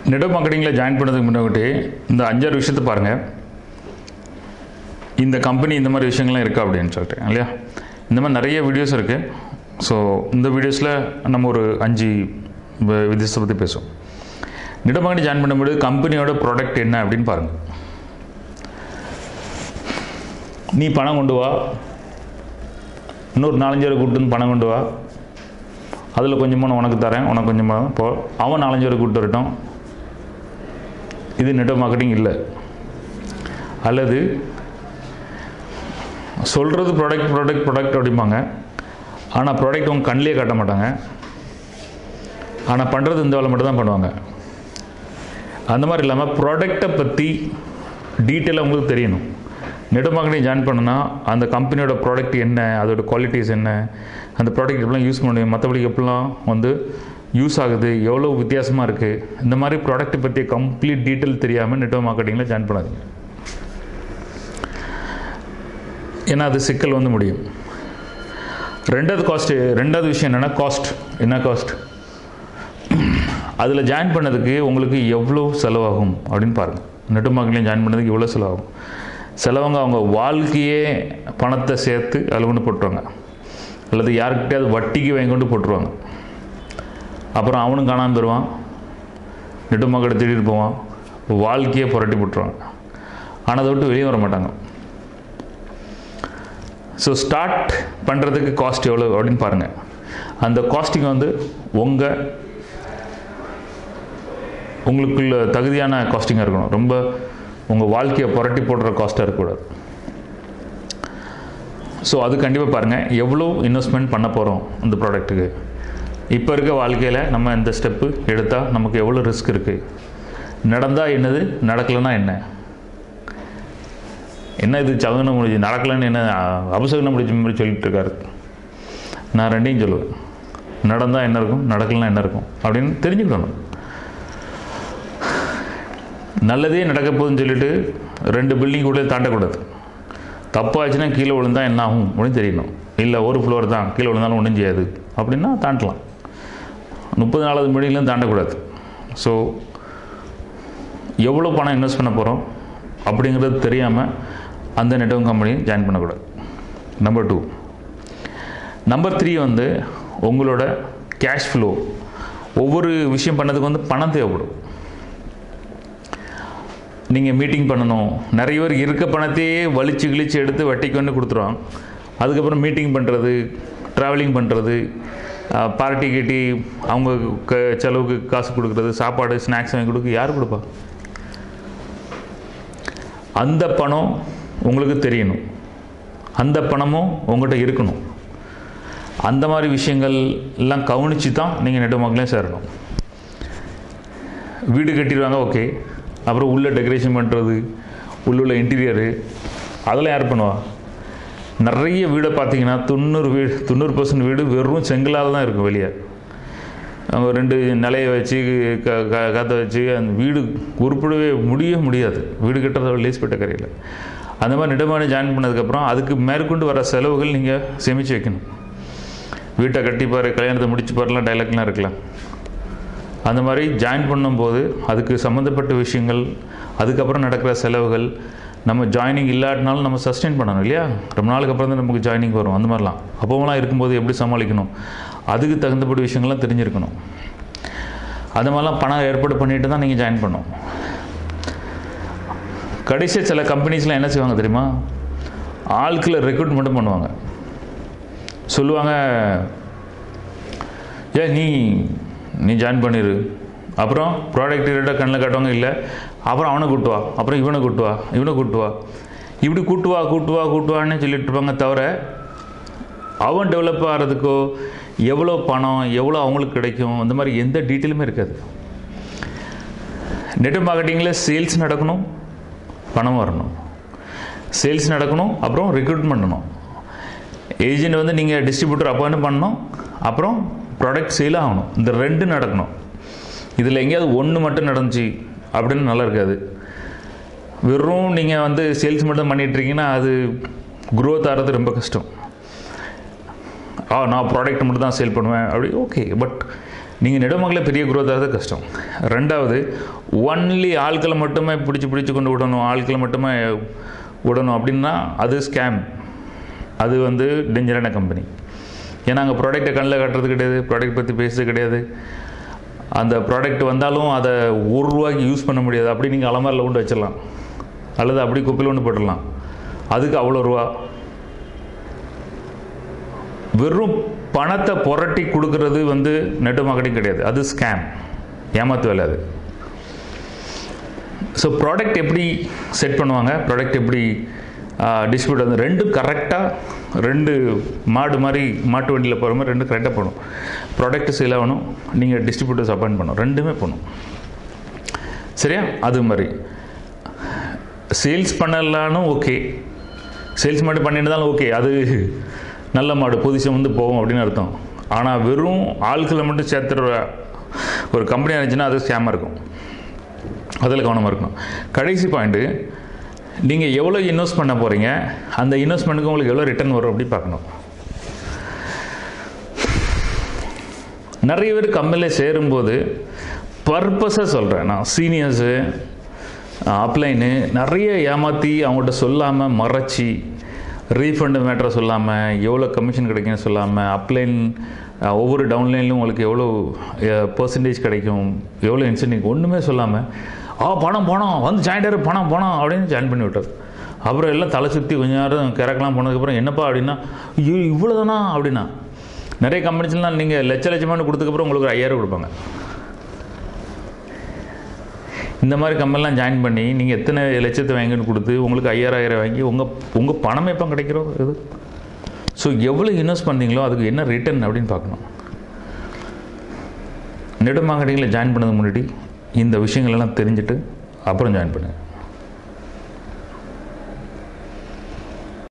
network மார்க்கெட்டிங்கில் join பண்ணதுக்கு முன்னாடி இந்த அஞ்சாறு விஷயத்தை பாருங்கள் இந்த கம்பெனி இந்த மாதிரி விஷயங்கள்லாம் இருக்கா அப்படின்னு சொல்லிட்டு இல்லையா இந்த மாதிரி நிறைய வீடியோஸ் இருக்குது ஸோ இந்த வீடியோஸில் நம்ம ஒரு அஞ்சு வ- வித்தியாசத்தை பற்றி பேசுவோம் நெட்வொர்க் மார்க்கெட்டிங் ஜாயின் பண்ணும்போது கம்பெனியோட ப்ராடக்ட் என்ன அப்படின்னு பாருங்கள் நீ பணம் கொண்டு வா இன்னொரு நாலஞ்சு பேரை கூப்பிட்டு வந்து பணம் கொண்டு வா அதில் கொஞ்சமாக நான் உனக்கு தரேன் உனக்கு கொஞ்சமாக போ அவன் நாலஞ்சு பேரை கூப்பிட்டு வரட்டும் இது நெட்வொர்க் மார்க்கெட்டிங் இல்லை அல்லது சொல்கிறது ப்ராடக்ட் ப்ராடக்ட் ப்ராடக்ட் அப்படிம்பாங்க ஆனால் ப்ராடக்ட் உங்க கண்ணிலே காட்ட மாட்டாங்க ஆனால் பண்ணுறது இந்த வேலை மட்டும் தான் பண்ணுவாங்க அந்த மாதிரி இல்லாமல் ப்ராடக்டை பற்றி டீட்டெயிலாக உங்களுக்கு தெரியணும் நெட்வொர்க் மார்க்கெட்டிங் ஜாயின் பண்ணுனா அந்த கம்பெனியோட ப்ராடக்ட் என்ன அதோட குவாலிட்டிஸ் என்ன அந்த ப்ராடக்ட் எப்படிலாம் யூஸ் பண்ணுவேன் மற்றபடி எப்படிலாம் வந்து யூஸ் ஆகுது எவ்வளோ வித்தியாசமாக இருக்குது இந்த மாதிரி ப்ராடக்ட்டை பற்றி கம்ப்ளீட் டீட்டெயில் தெரியாமல் நெட்வொர்க் மார்க்கெட்டிங்கில் ஜாயின் பண்ணாதீங்க ஏன்னா அது சிக்கல் வந்து முடியும் ரெண்டாவது காஸ்ட்டு ரெண்டாவது விஷயம் என்னென்னா காஸ்ட் என்ன காஸ்ட் அதில் ஜாயின் பண்ணதுக்கு உங்களுக்கு எவ்வளோ செலவாகும் அப்படின்னு பாருங்கள் நெட்வொர்க் மார்க்கெட்டிங் ஜாயின் பண்ணதுக்கு எவ்வளோ செலவாகும் செலவங்க அவங்க வாழ்க்கையே பணத்தை சேர்த்து அதில் கொண்டு போட்டுருவாங்க அல்லது யாருக்கிட்டையாவது வட்டிக்கு வாங்கி கொண்டு போட்டுருவாங்க அப்புறம் அவனும் காணாமல் போயிடுவான் நெட்வொர்க் மார்க்கெட்டை தேடிட்டு போவான் வாழ்க்கையே புரட்டி போட்டுருவாங்க ஆனால் அதை விட்டு வெளியே வர மாட்டாங்க ஸோ ஸ்டார்ட் பண்ணுறதுக்கு காஸ்ட் எவ்வளோ அப்படின்னு பாருங்கள் அந்த காஸ்டிங் வந்து உங்கள் உங்களுக்குள்ள தகுதியான காஸ்டிங்காக இருக்கணும் ரொம்ப உங்கள் வாழ்க்கையை புரட்டி போடுற காஸ்ட்டாக இருக்கக்கூடாது ஸோ அது கண்டிப்பாக பாருங்கள் எவ்வளோ இன்வெஸ்ட்மெண்ட் பண்ண போகிறோம் இந்த ப்ராடக்ட்டுக்கு இப்போ இருக்க வாழ்க்கையில் நம்ம இந்த ஸ்டெப்பு எடுத்தால் நமக்கு எவ்வளோ ரிஸ்க் இருக்குது நடந்தால் என்னது நடக்கலைன்னா என்ன என்ன இது சகுனம் முடிஞ்சு நடக்கலைன்னு என்ன அ- அபசகுனம் முடிஞ்ச மாதிரி சொல்லிட்டு இருக்காரு நான் ரெண்டையும் சொல்லுவேன் நடந்தால் என்ன இருக்கும் நடக்கலைன்னா என்ன இருக்கும் அப்படின்னு தெரிஞ்சுக்கணும் நல்லதே நடக்க போகுதுன்னு சொல்லிட்டு ரெண்டு பில்டிங் கூட தாண்டக்கூடாது தப்பாச்சுன்னா கீழே விழுந்தா என்ன ஆகும் அப்படின்னு தெரியணும் இல்லை ஒரு ஃப்ளோர் தான் கீழே விழுந்தாலும் ஒன்றும் செய்யாது அப்படின்னா தாண்டலாம் முப்பது நாலாவது பில்டிங்லாம் தாண்டக்கூடாது ஸோ எவ்வளோ பணம் இன்வெஸ்ட் பண்ண போகிறோம் அப்படிங்கிறது தெரியாமல் அந்த நெட்வொர்க் கம்பெனி ஜாயின் பண்ணக்கூடாது நம்பர் டூ நம்பர் த்ரீ வந்து உங்களோட கேஷ் ஃப்ளோ ஒவ்வொரு விஷயம் பண்ணதுக்கு வந்து பணம் தேவைப்படும் நீங்கள் மீட்டிங் பண்ணணும் நிறைய பேர் இருக்க பணத்தையே வலிச்சு கிழிச்சு எடுத்து வட்டிக்கு வந்து கொடுத்துருவாங்க அதுக்கப்புறம் மீட்டிங் பண்ணுறது ட்ராவலிங் பண்ணுறது பார்ட்டி கட்டி அவங்க க செலவுக்கு காசு கொடுக்குறது சாப்பாடு ஸ்நாக்ஸ் வாங்கி கொடுக்க யார் கொடுப்பா அந்த பணம் உங்களுக்கு தெரியணும் அந்த பணமும் உங்கள்கிட்ட இருக்கணும் அந்த மாதிரி விஷயங்கள் எல்லாம் கவனித்து தான் நீங்கள் நெடுமக்களையும் சேரணும் வீடு கட்டிடுவாங்க ஓகே அப்புறம் உள்ள டெக்கரேஷன் பண்ணுறது உள்ள இன்டீரியரு அதெல்லாம் யார் பண்ணுவா நிறைய வீடை பார்த்தீங்கன்னா தொண்ணூறு வீடு தொண்ணூறு பர்சன்ட் வீடு வெறும் செங்கலால் தான் இருக்கும் வெளியே அவங்க ரெண்டு நிலையை வச்சு க க கதை வச்சு அந்த வீடு உருப்படவே முடிய முடியாது வீடு கட்டுறத லேஸ் பெட்ட கரையில் அந்த மாதிரி நெடுமாடி ஜாயின் பண்ணதுக்கப்புறம் அதுக்கு மேற்கொண்டு வர செலவுகள் நீங்கள் சேமித்து வைக்கணும் வீட்டை கட்டிப்பார் கல்யாணத்தை முடிச்சு பாருலாம் டைலாக்லாம் இருக்கலாம் அந்த மாதிரி ஜாயின் பண்ணும்போது அதுக்கு சம்மந்தப்பட்ட விஷயங்கள் அதுக்கப்புறம் நடக்கிற செலவுகள் நம்ம ஜாயினிங் இல்லாட்டினாலும் நம்ம சஸ்டெயின் பண்ணணும் இல்லையா ரொம்ப நாளுக்கு அப்புறம் தான் நமக்கு ஜாயினிங் வரும் அந்த மாதிரிலாம் அப்போவெல்லாம் இருக்கும்போது எப்படி சமாளிக்கணும் அதுக்கு தகுந்தப்பட்ட விஷயங்கள்லாம் தெரிஞ்சிருக்கணும் அது மாதிரிலாம் பணம் ஏற்பாடு பண்ணிட்டு தான் நீங்கள் ஜாயின் பண்ணணும் கடைசியாக சில கம்பெனிஸ்லாம் என்ன செய்வாங்க தெரியுமா ஆட்களை ரெக்ரூட் மட்டும் பண்ணுவாங்க சொல்லுவாங்க ஏ நீ நீ ஜாயின் பண்ணிடு அப்புறம் ப்ராடக்ட் ரேட்டாக கண்ணில் காட்டுவாங்க இல்லை அப்புறம் அவனை கூட்டு வா அப்புறம் இவனை கூட்டு வா இவனை கூட்டு வா இப்படி கூட்டு வா கூட்டு வா கூட்டுவான்னு சொல்லிட்டு இருப்பாங்க தவிர அவன் டெவலப் ஆகிறதுக்கோ எவ்வளோ பணம் எவ்வளோ அவங்களுக்கு கிடைக்கும் அந்த மாதிரி எந்த டீட்டெயிலுமே இருக்காது நெட் மார்க்கெட்டிங்கில் சேல்ஸ் நடக்கணும் பணம் வரணும் சேல்ஸ் நடக்கணும் அப்புறம் ரெக்ரூட் பண்ணணும் ஏஜென்ட் வந்து நீங்கள் டிஸ்ட்ரிபியூட்டர் அப்பாயிண்ட் பண்ணணும் அப்புறம் ப்ராடக்ட் சேல் ஆகணும் இந்த ரெண்டு நடக்கணும் இதில் எங்கேயாவது ஒன்று மட்டும் நடந்துச்சு அப்படின்னு நல்லா இருக்காது வெறும் நீங்கள் வந்து சேல்ஸ் மட்டும் பண்ணிட்டு இருக்கீங்கன்னா அது growth ஆகிறது ரொம்ப கஷ்டம் ஆ நான் ப்ராடக்ட் மட்டும் தான் சேல் பண்ணுவேன் அப்படி ஓகே பட் நீங்கள் நெடுமகளில் பெரிய growth ஆகிறது கஷ்டம் ரெண்டாவது ஒன்லி ஆட்களை மட்டுமே பிடிச்சி பிடிச்சி கொண்டு விடணும் ஆட்களை மட்டுமே விடணும் அப்படின்னா அது ஸ்கேம் அது வந்து டேஞ்சரான கம்பெனி ஏன்னா அங்கே ப்ராடக்ட்டை கண்ணில் காட்டுறது கிடையாது ப்ராடக்ட் பற்றி பேசுறது கிடையாது அந்த ப்ராடக்ட் வந்தாலும் அதை ஒரு ரூபாய்க்கு யூஸ் பண்ண முடியாது அப்படி நீங்கள் அலமாரில் கொண்டு வச்சிடலாம் அல்லது அப்படி குப்பையில் கொண்டு போட்டுடலாம் அதுக்கு அவ்வளோ ரூபா வெறும் பணத்தை புரட்டி கொடுக்கறது வந்து நெட் மார்க்கெட்டிங் கிடையாது அது ஸ்கேம் ஏமாத்து வேலை அது ஸோ ப்ராடக்ட் எப்படி செட் பண்ணுவாங்க ப்ராடக்ட் எப்படி டிஸ்ட்ரிபியூட் வந்து ரெண்டும் கரெக்டாக ரெண்டு மாடு மாதிரி மாட்டு வண்டியில் போகிற மாதிரி ரெண்டும் கரெக்டாக போகணும் ப்ராடக்ட் சேல் ஆகணும் நீங்கள் டிஸ்ட்ரிபியூட்டர்ஸ் அப்பாயிண்ட் பண்ணணும் ரெண்டுமே போகணும் சரியா அது மாதிரி சேல்ஸ் பண்ணலானும் ஓகே சேல்ஸ் மட்டும் பண்ணியிருந்தாலும் ஓகே அது நல்ல மாடு பொசிஷன் வந்து போகும் அப்படின்னு அர்த்தம் ஆனால் வெறும் ஆட்களை மட்டும் சேர்த்துற ஒரு கம்பெனி இருந்துச்சுன்னா அது ஸ்கேமாக இருக்கும் அதில் கவனமாக இருக்கணும் கடைசி பாயிண்ட்டு நீங்கள் எவ்வளோ இன்வெஸ்ட் பண்ண போகிறீங்க அந்த இன்வெஸ்ட்மெண்ட்டுக்கு உங்களுக்கு எவ்வளோ ரிட்டர்ன் வரும் அப்படி பார்க்கணும் நிறைய பேர் கம்பெனியில் சேரும்போது பர்பஸாக சொல்கிறேன் நான் சீனியர்ஸு அப்ளைனு நிறைய ஏமாற்றி அவங்கள்ட்ட சொல்லாமல் மறைச்சி ரீஃபண்டு மேட்டரை சொல்லாமல் எவ்வளோ கமிஷன் கிடைக்குன்னு சொல்லாமல் அப்ளைன் ஒவ்வொரு டவுன்லைன்லையும் உங்களுக்கு எவ்வளோ பர்சன்டேஜ் கிடைக்கும் எவ்வளோ இன்சென்டிவ் ஒன்றுமே சொல்லாமல் ஆ பணம் போனோம் வந்து ஜாயின்டாரு பணம் போனோம் அப்படின்னு ஜாயின் பண்ணி விட்டார் அப்புறம் எல்லாம் தலை சுற்றி கொஞ்ச நேரம் கிறக்கலாம் போனதுக்கப்புறம் என்னப்பா அப்படின்னா ஐயோ இவ்வளோ தானா அப்படின்னா நிறைய கம்பெனிஸ்லாம் நீங்கள் லட்ச லட்சமான கொடுத்ததுக்கப்புறம் உங்களுக்கு ஒரு ஐயாயிரம் கொடுப்பாங்க இந்த மாதிரி கம்பெனிலாம் ஜாயின் பண்ணி நீங்கள் எத்தனை லட்சத்தை வாங்கின்னு கொடுத்து உங்களுக்கு ஐயாயிரம் வாங்கி உங்கள் உங்கள் பணம் எப்போ கிடைக்கிறோம் இது ஸோ எவ்வளோ இன்வெஸ்ட் பண்ணுறீங்களோ அதுக்கு என்ன ரிட்டர்ன் அப்படின்னு பார்க்கணும் நெடு மார்க்கெட்டிங்கில் ஜாயின் பண்ணதுக்கு முன்னாடி இந்த விஷயங்களெல்லாம் தெரிஞ்சுட்டு அப்புறம் ஜாயின் பண்ணுங்கள்